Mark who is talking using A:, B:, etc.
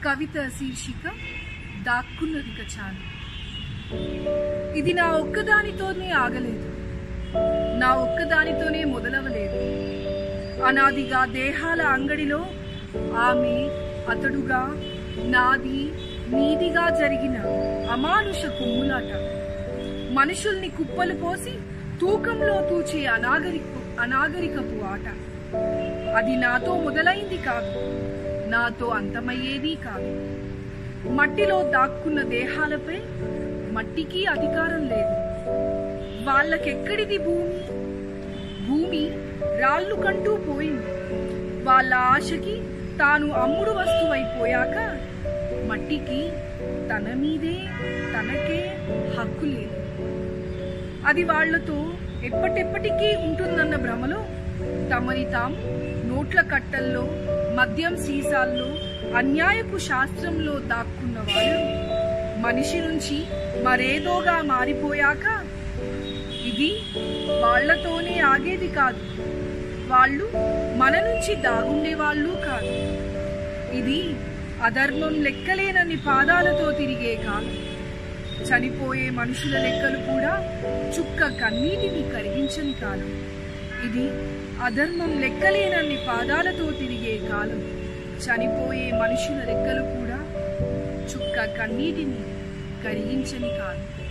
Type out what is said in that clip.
A: కవిత శీర్షిక దాక్కున్నది చాలు ఇది నా ఒక్కదానితోనే ఆగలేదు నా ఒక్కదానితోనే మొదలవలేదు అనాదిగా దేహాల అంగడిలో ఆమె అతడుగా నాది నీదిగా జరిగిన అమానుష కొమ్ములాట మనుషుల్ని కుప్పలు పోసి తూకంలో తూచే అనాగరిక అనాగరికపు ఆట అది నాతో మొదలైంది కాదు నాతో అంతమయ్యేది కాదు మట్టిలో దాక్కున్న దేహాలపై మట్టికి అధికారం లేదు వాళ్ళకెక్కడిది భూమి భూమి రాళ్ళు కంటూ పోయింది వాళ్ళ ఆశకి తాను అమ్ముడు వస్తువైపోయాక మట్టికి తన మీదే తనకే హక్కు లేదు అది వాళ్లతో ఎప్పటెప్పటికీ ఉంటుందన్న భ్రమలో తమని తాము నోట్ల కట్టల్లో మద్యం సీసాల్లో అన్యాయపు శాస్త్రంలో దాక్కున్న వాళ్ళు మనిషి నుంచి మరేదోగా మారిపోయాక ఇది వాళ్లతోనే ఆగేది కాదు వాళ్ళు మన నుంచి దాగుండే వాళ్ళు కాదు ఇది అధర్మం లెక్కలేనన్ని పాదాలతో తిరిగే కాలం చనిపోయే మనుషుల లెక్కలు కూడా చుక్క కన్నీటిని కరిగించని కాలం ఇది అధర్మం లెక్కలేనన్ని పాదాలతో తిరిగే కాలం చనిపోయే మనుషుల లెక్కలు కూడా చుక్క కన్నీటిని కరిగించని కాలం